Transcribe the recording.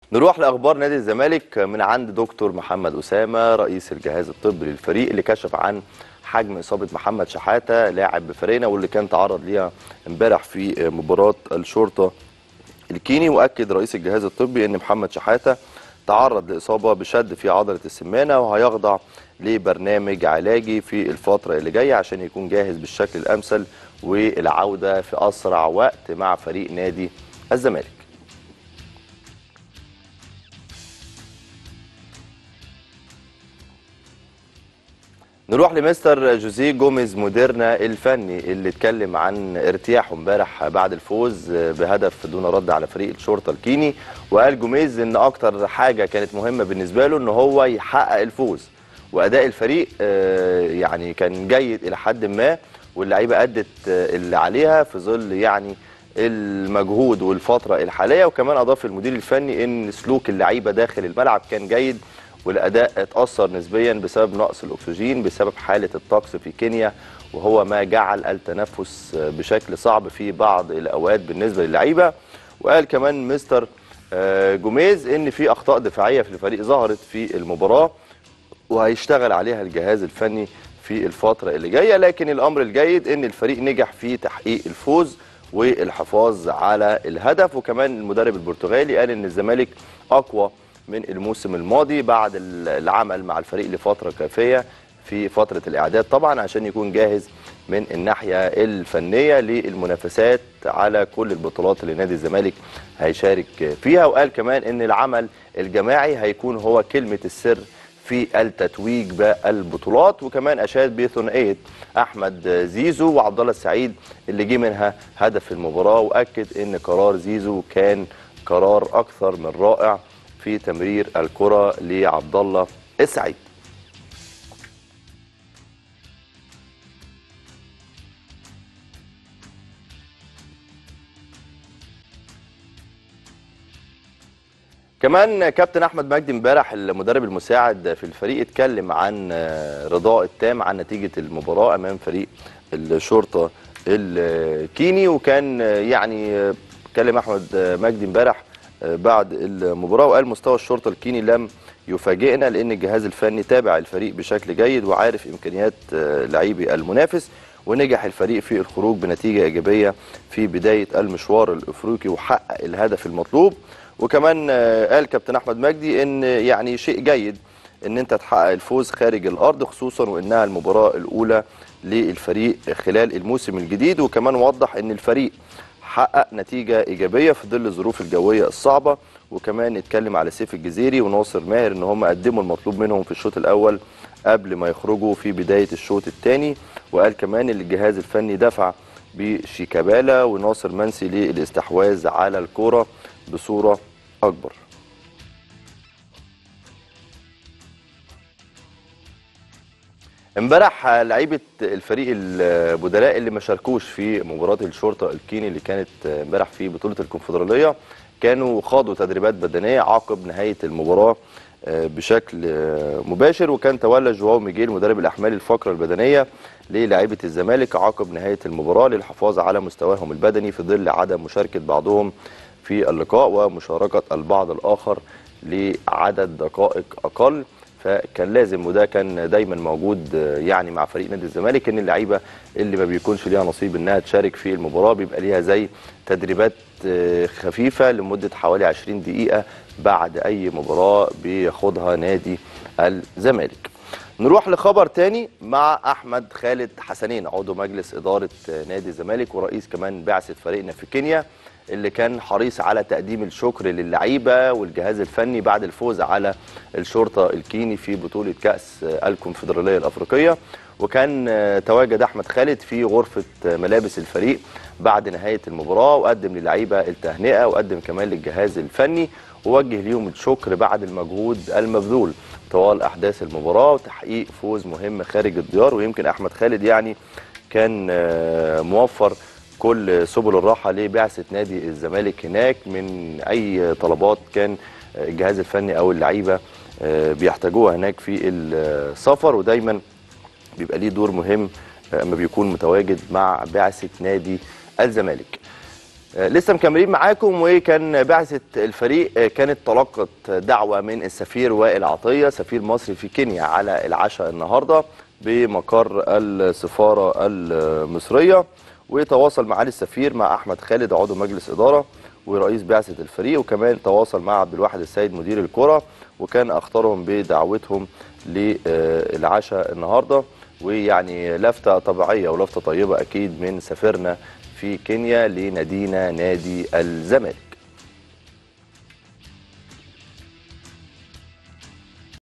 نروح لاخبار نادي الزمالك من عند دكتور محمد اسامه رئيس الجهاز الطبي للفريق اللي كشف عن حجم اصابه محمد شحاته لاعب بفريقنا واللي كان تعرض ليها امبارح في مباراه الشرطه الكيني واكد رئيس الجهاز الطبي ان محمد شحاته تعرض لاصابه بشد في عضله السمانه وهيخضع لبرنامج علاجي في الفتره اللي جايه عشان يكون جاهز بالشكل الامثل والعوده في اسرع وقت مع فريق نادي الزمالك نروح لمستر جوزيه جوميز موديرنا الفني اللي اتكلم عن ارتياحه امبارح بعد الفوز بهدف دون رد على فريق الشرطه الكيني وقال جوميز ان اكتر حاجه كانت مهمه بالنسبه له ان هو يحقق الفوز واداء الفريق يعني كان جيد الى حد ما واللعيبه ادت اللي عليها في ظل يعني المجهود والفتره الحاليه وكمان اضاف المدير الفني ان سلوك اللعيبه داخل الملعب كان جيد والاداء اتاثر نسبيا بسبب نقص الاكسجين بسبب حاله الطقس في كينيا وهو ما جعل التنفس بشكل صعب في بعض الاوقات بالنسبه للعيبه وقال كمان مستر جوميز ان في اخطاء دفاعيه في الفريق ظهرت في المباراه وهيشتغل عليها الجهاز الفني في الفتره اللي جايه لكن الامر الجيد ان الفريق نجح في تحقيق الفوز والحفاظ على الهدف وكمان المدرب البرتغالي قال ان الزمالك اقوى من الموسم الماضي بعد العمل مع الفريق لفتره كافيه في فتره الاعداد طبعا عشان يكون جاهز من الناحيه الفنيه للمنافسات على كل البطولات اللي نادي الزمالك هيشارك فيها وقال كمان ان العمل الجماعي هيكون هو كلمه السر في التتويج بالبطولات وكمان اشاد بثنائيه احمد زيزو وعبد الله السعيد اللي جه منها هدف المباراه واكد ان قرار زيزو كان قرار اكثر من رائع في تمرير الكره لعبد الله السعيد كمان كابتن احمد مجدي امبارح المدرب المساعد في الفريق اتكلم عن رضاه التام عن نتيجه المباراه امام فريق الشرطه الكيني وكان يعني اتكلم احمد مجدي امبارح بعد المباراه وقال مستوى الشرطه الكيني لم يفاجئنا لان الجهاز الفني تابع الفريق بشكل جيد وعارف امكانيات لعيبي المنافس ونجح الفريق في الخروج بنتيجه ايجابيه في بدايه المشوار الافريقي وحقق الهدف المطلوب وكمان قال كابتن احمد مجدي ان يعني شيء جيد ان انت تحقق الفوز خارج الارض خصوصا وانها المباراه الاولى للفريق خلال الموسم الجديد وكمان وضح ان الفريق حقق نتيجه ايجابيه في ظل الظروف الجويه الصعبه وكمان اتكلم على سيف الجزيري وناصر ماهر ان هم قدموا المطلوب منهم في الشوط الاول قبل ما يخرجوا في بدايه الشوط الثاني وقال كمان ان الجهاز الفني دفع بشيكابالا وناصر منسي للاستحواذ على الكره بصوره اكبر امبارح لعيبه الفريق البدلاء اللي ما شاركوش في مباراه الشرطه الكيني اللي كانت امبارح في بطوله الكونفدراليه كانوا خاضوا تدريبات بدنيه عقب نهايه المباراه بشكل مباشر وكان تولى جواو ميجيل مدرب الاحمال الفقره البدنيه للاعيبه الزمالك عقب نهايه المباراه للحفاظ على مستواهم البدني في ظل عدم مشاركه بعضهم في اللقاء ومشاركه البعض الاخر لعدد دقائق اقل فكان لازم وده كان دايما موجود يعني مع فريق نادي الزمالك ان اللعيبه اللي ما بيكونش ليها نصيب انها تشارك في المباراه بيبقى ليها زي تدريبات خفيفه لمده حوالي 20 دقيقه بعد اي مباراه بياخدها نادي الزمالك. نروح لخبر تاني مع احمد خالد حسنين عضو مجلس اداره نادي الزمالك ورئيس كمان بعثه فريقنا في كينيا اللي كان حريص على تقديم الشكر للعيبه والجهاز الفني بعد الفوز على الشرطه الكيني في بطوله كاس الكونفدراليه الافريقيه وكان تواجد احمد خالد في غرفه ملابس الفريق بعد نهايه المباراه وقدم للعيبه التهنئه وقدم كمان للجهاز الفني ووجه ليهم الشكر بعد المجهود المبذول طوال احداث المباراه وتحقيق فوز مهم خارج الديار ويمكن احمد خالد يعني كان موفر كل سبل الراحه لبعثه نادي الزمالك هناك من اي طلبات كان الجهاز الفني او اللعيبه بيحتاجوها هناك في السفر ودايما بيبقى ليه دور مهم اما بيكون متواجد مع بعثه نادي الزمالك. آه، لسه مكملين معاكم وكان بعثة الفريق آه، كانت تلقت دعوة من السفير وائل عطية سفير مصر في كينيا على العشاء النهاردة بمقر السفارة المصرية وتواصل معالي السفير مع أحمد خالد عضو مجلس إدارة ورئيس بعثة الفريق وكمان تواصل مع عبد الواحد السيد مدير الكرة وكان أخطرهم بدعوتهم للعشاء النهاردة ويعني لفتة طبيعية ولفتة طيبة أكيد من سفيرنا في كينيا لنادينا نادي الزمالك